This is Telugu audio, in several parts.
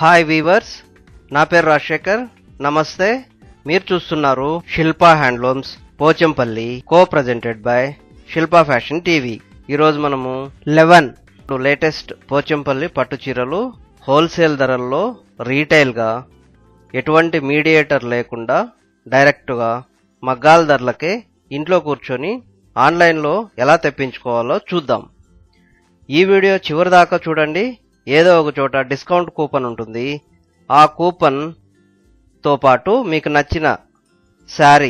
హాయ్ వీవర్స్ నా పేరు రాజశేఖర్ నమస్తే మీరు చూస్తున్నారు Shilpa handlooms Pochampally co presented by Shilpa fashion TV ఈరోజు మనము లెవెన్ లేటెస్ట్ పోచంపల్లి పట్టు చీరలు హోల్సేల్ ధరల్లో రీటైల్గా ఎటువంటి మీడియేటర్ లేకుండా డైరెక్ట్గా మగ్గాల ధరలకే ఇంట్లో కూర్చొని ఆన్లైన్లో ఎలా తెప్పించుకోవాలో చూద్దాం ఈ వీడియో చివరి దాకా చూడండి ఏదో ఒక చోట డిస్కౌంట్ కూపన్ ఉంటుంది ఆ కూపన్ తో పాటు మీకు నచ్చిన శారీ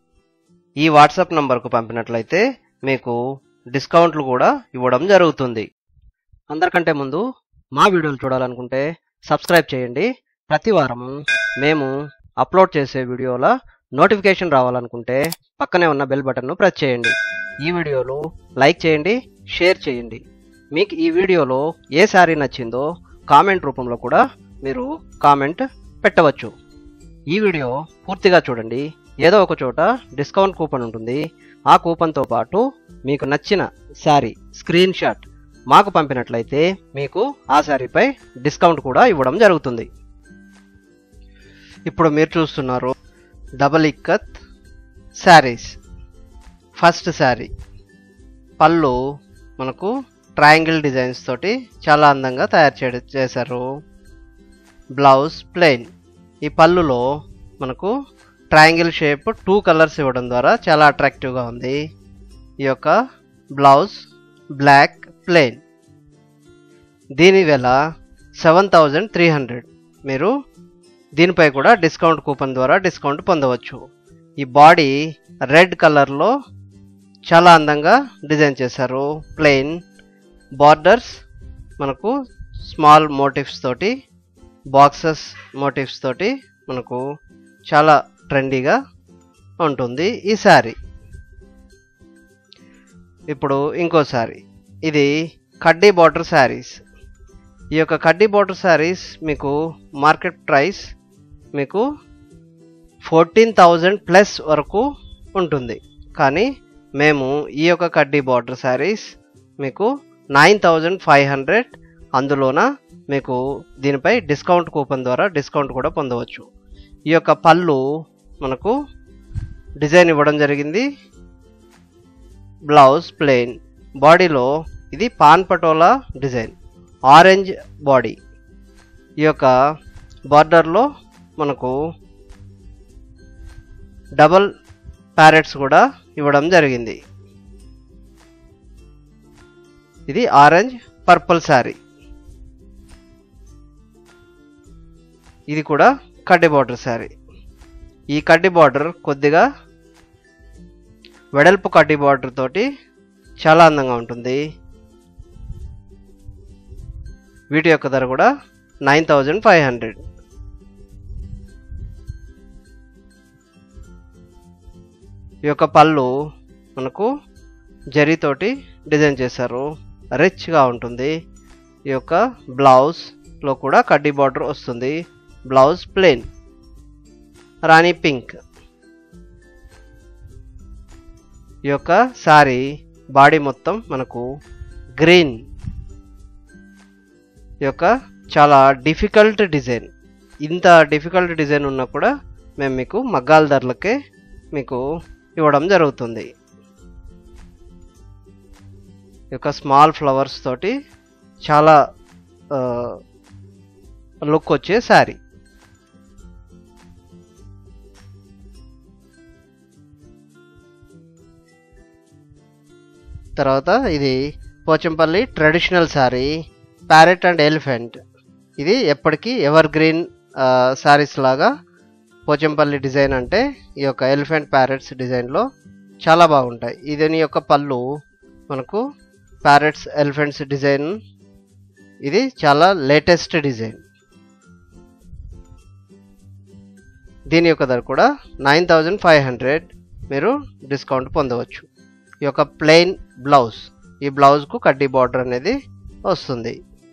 ఈ వాట్సాప్ నంబర్కు పంపినట్లయితే మీకు డిస్కౌంట్లు కూడా ఇవ్వడం జరుగుతుంది అందరికంటే ముందు మా వీడియోలు చూడాలనుకుంటే సబ్స్క్రైబ్ చేయండి ప్రతి వారము మేము అప్లోడ్ చేసే వీడియోల నోటిఫికేషన్ రావాలనుకుంటే పక్కనే ఉన్న బెల్ బటన్ను ప్రెస్ చేయండి ఈ వీడియోలు లైక్ చేయండి షేర్ చేయండి మీకు ఈ వీడియోలో ఏ శారీ నచ్చిందో కామెంట్ రూపంలో కూడా మీరు కామెంట్ పెట్టవచ్చు ఈ వీడియో పూర్తిగా చూడండి ఏదో ఒక చోట డిస్కౌంట్ కూపన్ ఉంటుంది ఆ కూపన్తో పాటు మీకు నచ్చిన శారీ స్క్రీన్ షాట్ మాకు పంపినట్లయితే మీకు ఆ శారీపై డిస్కౌంట్ కూడా ఇవ్వడం జరుగుతుంది ఇప్పుడు మీరు చూస్తున్నారు డబల్ ఇక్కత్ శారీస్ ఫస్ట్ శారీ పళ్ళు మనకు ట్రయాంగిల్ డిజైన్స్ తోటి చాలా అందంగా తయారు చే చేశారు బ్లౌజ్ ప్లెయిన్ ఈ పళ్ళులో మనకు ట్రయాంగిల్ షేప్ టూ కలర్స్ ఇవ్వడం ద్వారా చాలా అట్రాక్టివ్గా ఉంది ఈ యొక్క బ్లౌజ్ బ్లాక్ ప్లెయిన్ దీని వెల సెవెన్ థౌజండ్ త్రీ హండ్రెడ్ మీరు దీనిపై కూడా డిస్కౌంట్ కూపన్ ద్వారా డిస్కౌంట్ పొందవచ్చు ఈ బాడీ రెడ్ కలర్లో చాలా అందంగా డిజైన్ చేశారు ప్లెయిన్ బార్డర్స్ మనకు స్మాల్ మోటివ్స్ తోటి బాక్సెస్ మోటివ్స్ తోటి మనకు చాలా ట్రెండీగా ఉంటుంది ఈ శారీ ఇప్పుడు ఇంకో శారీ ఇది కడ్డీ బార్డర్ శారీస్ ఈ యొక్క కడ్డీ బార్డర్ శారీస్ మీకు మార్కెట్ ప్రైస్ మీకు ఫోర్టీన్ థౌజండ్ ప్లస్ వరకు ఉంటుంది కానీ మేము ఈ యొక్క కడ్డీ బార్డర్ శారీస్ మీకు నైన్ థౌజండ్ ఫైవ్ హండ్రెడ్ అందులోన మీకు దీనిపై డిస్కౌంట్ కూపన్ ద్వారా డిస్కౌంట్ కూడా పొందవచ్చు ఈ యొక్క పళ్ళు మనకు డిజైన్ ఇవ్వడం జరిగింది బ్లౌజ్ ప్లెయిన్ బాడీలో ఇది పాన్ పటోలా డిజైన్ ఆరెంజ్ బాడీ ఈ యొక్క బార్డర్లో మనకు డబల్ ప్యారెట్స్ కూడా ఇవ్వడం జరిగింది ఇది ఆరెంజ్ పర్పుల్ శారీ ఇది కూడా కడ్డీ బార్డర్ శారీ ఈ కడ్డీ బార్డర్ కొద్దిగా వెడల్పు కడ్డీ బార్డర్ తోటి చాలా అందంగా ఉంటుంది వీటి యొక్క ధర కూడా నైన్ థౌజండ్ ఫైవ్ హండ్రెడ్ ఈ యొక్క పళ్ళు మనకు జరీతోటి డిజైన్ చేశారు రిచ్గా ఉంటుంది ఈ యొక్క బ్లౌజ్లో కూడా కడ్డీ బార్డర్ వస్తుంది బ్లౌజ్ ప్లెయిన్ రాణి పింక్ ఈ యొక్క శారీ బాడీ మొత్తం మనకు గ్రీన్ ఈ యొక్క చాలా డిఫికల్ట్ డిజైన్ ఇంత డిఫికల్ట్ డిజైన్ ఉన్నా కూడా మేము మీకు మగ్గాల ధరలకే మీకు ఇవ్వడం జరుగుతుంది ఈ యొక్క స్మాల్ ఫ్లవర్స్ తోటి చాలా లుక్ వచ్చే శారీ తర్వాత ఇది Pochampally traditional saree parrot and elephant ఇది ఎప్పటికీ ఎవర్ గ్రీన్ శారీస్ లాగా పోచంపల్లి డిజైన్ అంటే ఈ యొక్క ఎలిఫెంట్ ప్యారెట్స్ డిజైన్లో చాలా బాగుంటాయి ఇది యొక్క పళ్ళు మనకు ప్యారెట్స్ ఎలిఫెంట్స్ డిజైన్ ఇది చాలా లేటెస్ట్ డిజైన్ దీని యొక్క ధర కూడా నైన్ థౌజండ్ ఫైవ్ హండ్రెడ్ మీరు డిస్కౌంట్ పొందవచ్చు ఈ యొక్క ప్లెయిన్ బ్లౌజ్ ఈ బ్లౌజ్కు కడ్డీ బార్డర్ అనేది వస్తుంది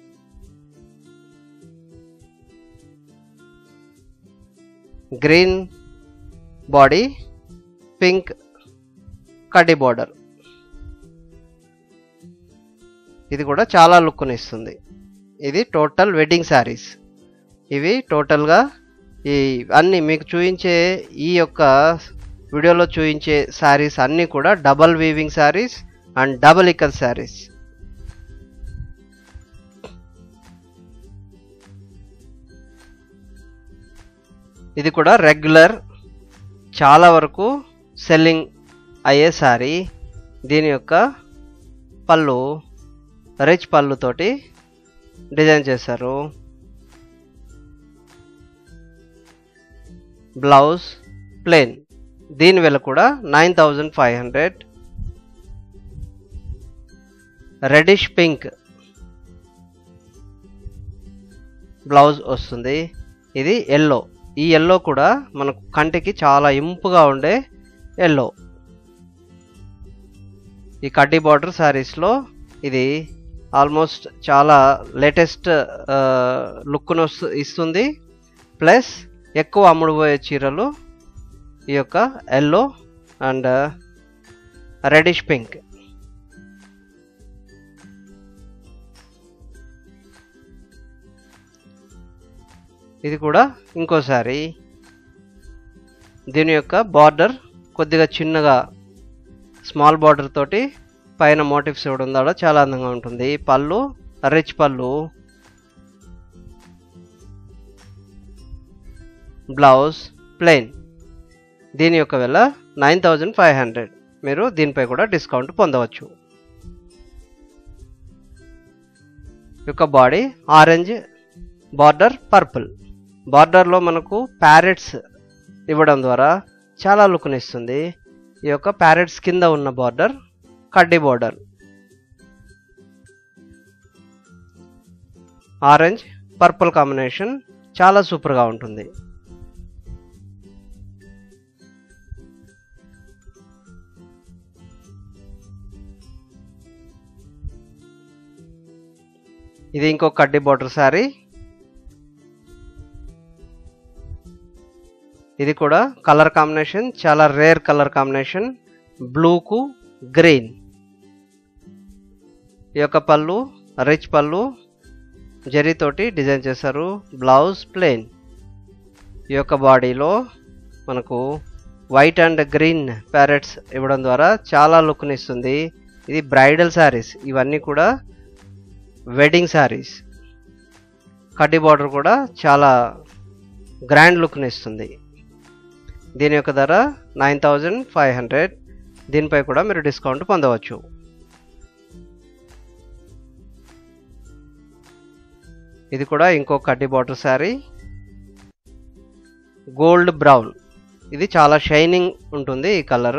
గ్రీన్ బాడీ పింక్ కడ్డీ బార్డర్ ఇది కూడా చాలా లుక్ని ఇస్తుంది ఇది టోటల్ వెడ్డింగ్ శారీస్ ఇవి టోటల్గా ఈ అన్ని మీకు చూపించే ఈ యొక్క వీడియోలో చూపించే శారీస్ అన్నీ కూడా double weaving sarees and double ikat sarees ఇది కూడా రెగ్యులర్ చాలా వరకు సెల్లింగ్ అయ్యే శారీ దీని యొక్క పళ్ళు రిచ్ పళ్ళుతోటి డిజైన్ చేశారు బ్లౌజ్ ప్లెయిన్ దీని వెల కూడా nine thousand five hundred reddish pink blouse వస్తుంది ఇది ఎల్లో ఈ ఎల్లో కూడా మనకు కంటికి చాలా ఇంపుగా ఉండే ఎల్లో ఈ కడ్డీ బార్డర్ శారీస్లో ఇది ఆల్మోస్ట్ చాలా లేటెస్ట్ లుక్ను ఇస్తుంది ప్లస్ ఎక్కువ అమ్ముడుపోయే చీరలు ఈ యొక్క ఎల్లో అండ్ రెడిష్ పింక్ ఇది కూడా ఇంకోసారి దీని యొక్క బార్డర్ కొద్దిగా చిన్నగా స్మాల్ బార్డర్ తోటి పైన మోటివ్స్ ఇవ్వడం ద్వారా చాలా అందంగా ఉంటుంది పళ్ళు రిచ్ పళ్ళు బ్లౌజ్ ప్లెయిన్ దీని యొక్క వెల నైన్ థౌజండ్ ఫైవ్ హండ్రెడ్ మీరు దీనిపై కూడా డిస్కౌంట్ పొందవచ్చు యొక్క బాడీ ఆరెంజ్ బార్డర్ పర్పుల్ బార్డర్లో మనకు ప్యారెట్స్ ఇవ్వడం ద్వారా చాలా లుక్ని ఇస్తుంది ఈ యొక్క ప్యారెట్స్ కింద ఉన్న బార్డర్ కడ్డీ బార్డర్ ఆరెంజ్ పర్పుల్ కాంబినేషన్ చాలా సూపర్గా ఉంటుంది ఇది ఇంకో కడ్డీ బార్డర్ శారీ ఇది కూడా కలర్ కాంబినేషన్ చాలా రేర్ కలర్ కాంబినేషన్ బ్లూకు గ్రీన్ ఈ యొక్క పళ్ళు రిచ్ పళ్ళు జరీతోటి డిజైన్ చేశారు బ్లౌజ్ ప్లెయిన్ ఈ యొక్క బాడీలో మనకు వైట్ అండ్ గ్రీన్ ప్యారెట్స్ ఇవ్వడం ద్వారా చాలా లుక్ని ఇస్తుంది ఇది బ్రైడల్ శారీస్ ఇవన్నీ కూడా వెడ్డింగ్ శారీస్ కడ్డీ బార్డర్ కూడా చాలా గ్రాండ్ లుక్ని ఇస్తుంది దీని యొక్క ధర నైన్ థౌజండ్ ఫైవ్ హండ్రెడ్ దీనిపై కూడా మీరు డిస్కౌంట్ పొందవచ్చు ఇది కూడా ఇంకో కడ్డీ బార్డర్ శారీ గోల్డ్ బ్రౌన్ ఇది చాలా షైనింగ్ ఉంటుంది ఈ కలర్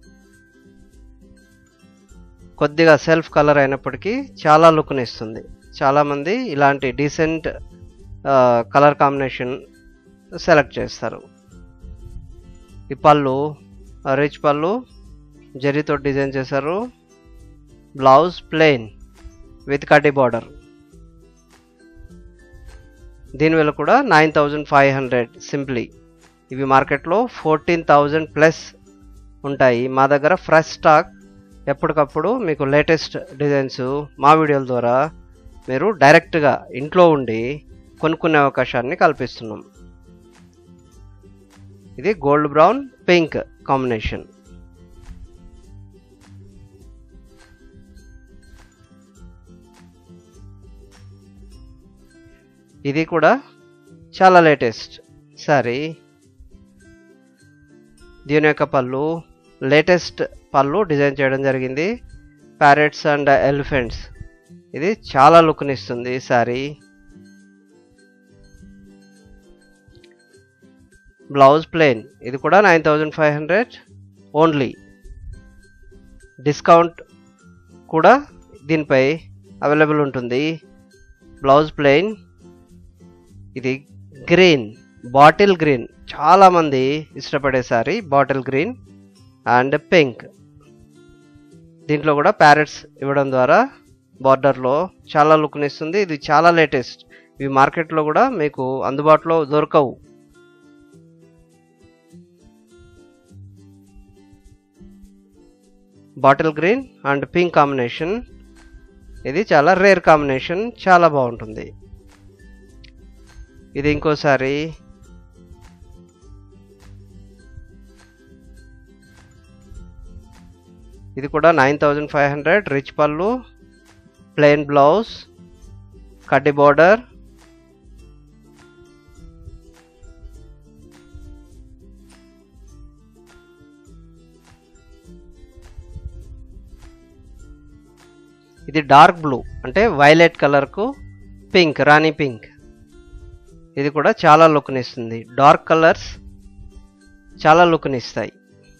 కొద్దిగా సెల్ఫ్ కలర్ అయినప్పటికీ చాలా లుక్ని ఇస్తుంది చాలామంది ఇలాంటి డీసెంట్ కలర్ కాంబినేషన్ సెలెక్ట్ చేస్తారు ఈ పళ్ళు రిచ్ పళ్ళు జరీతో డిజైన్ చేశారు బ్లౌజ్ ప్లెయిన్ విత్ కడ్డీ బార్డర్ దీని విలువ కూడా nine thousand five hundred simply ఇవి మార్కెట్లో ఫోర్టీన్ థౌజండ్ ప్లస్ ఉంటాయి మా దగ్గర ఫ్రెష్ స్టాక్ ఎప్పటికప్పుడు మీకు లేటెస్ట్ డిజైన్స్ మా వీడియోల ద్వారా మీరు డైరెక్ట్గా ఇంట్లో ఉండి కొనుక్కునే అవకాశాన్ని కల్పిస్తున్నాం ఇది గోల్డ్ బ్రౌన్ పింక్ కాంబినేషన్ ఇది కూడా చాలా లేటెస్ట్ సారీ దీని యొక్క పళ్ళు లేటెస్ట్ పళ్ళు డిజైన్ చేయడం జరిగింది ప్యారెట్స్ అండ్ ఎలిఫెంట్స్ ఇది చాలా లుక్ని ఇస్తుంది సారీ బ్లౌజ్ ప్లెయిన్ ఇది కూడా nine thousand five hundred only discount కూడా దీనిపై అవైలబుల్ ఉంటుంది బ్లౌజ్ ప్లెయిన్ ఇది గ్రీన్ బాటిల్ గ్రీన్ చాలామంది ఇష్టపడే saree bottle green and pink దీంట్లో కూడా ప్యారెట్స్ ఇవ్వడం ద్వారా బార్డర్లో చాలా లుక్ని ఇస్తుంది ఇది చాలా లేటెస్ట్ ఇవి మార్కెట్లో కూడా మీకు అందుబాటులో దొరకవు bottle green and pink combination ఇది చాలా రేర్ కాంబినేషన్ చాలా బాగుంటుంది ఇది ఇంకోసారి ఇది కూడా nine thousand five hundred rich పళ్ళు ప్లెయిన్ బ్లౌజ్ కడ్డీ బార్డర్ ఇది డార్క్ బ్లూ అంటే వైలెట్ కలర్కు పింక్ రాణి పింక్ ఇది కూడా చాలా లుక్ని ఇస్తుంది డార్క్ కలర్స్ చాలా లుక్ని ఇస్తాయి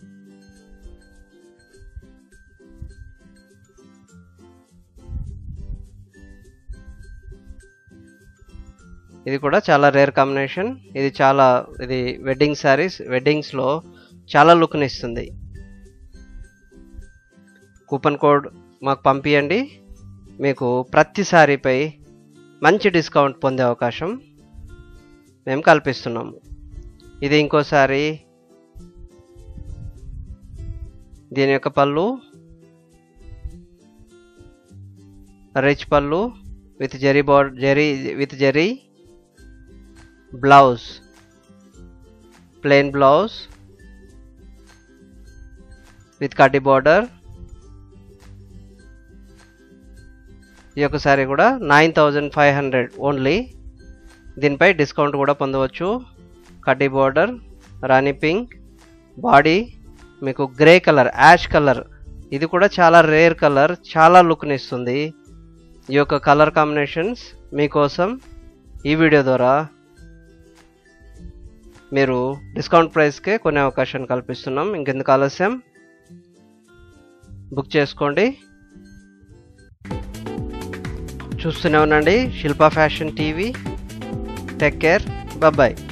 ఇది కూడా చాలా రేర్ కాంబినేషన్ ఇది చాలా ఇది వెడ్డింగ్ శారీస్ వెడ్డింగ్స్లో చాలా లుక్ని ఇస్తుంది కూపన్ కోడ్ మాకు పంపించండి మీకు ప్రతి సారీపై మంచి డిస్కౌంట్ పొందే అవకాశం మేము కల్పిస్తున్నాము ఇది ఇంకోసారి దీని యొక్క పళ్ళు రిచ్ పళ్ళు విత్ జెరీ బాడ్ zari with zari blouse plain blouse with కడ్డీ బార్డర్ ఈ యొక్క శారీ కూడా nine thousand five hundred only దీనిపై డిస్కౌంట్ కూడా పొందవచ్చు కడ్డీ బార్డర్ రాణి పింక్ బాడీ మీకు గ్రే కలర్ యాష్ కలర్ ఇది కూడా చాలా రేర్ కలర్ చాలా లుక్ని ఇస్తుంది ఈ యొక్క కలర్ కాంబినేషన్స్ మీకోసం ఈ వీడియో ద్వారా మీరు డిస్కౌంట్ ప్రైస్కే కొనే అవకాశాన్ని కల్పిస్తున్నాం ఇంకెందుకు ఆలస్యం బుక్ చేసుకోండి చూస్తూనే ఉండండి Shilpa fashion TV take care bye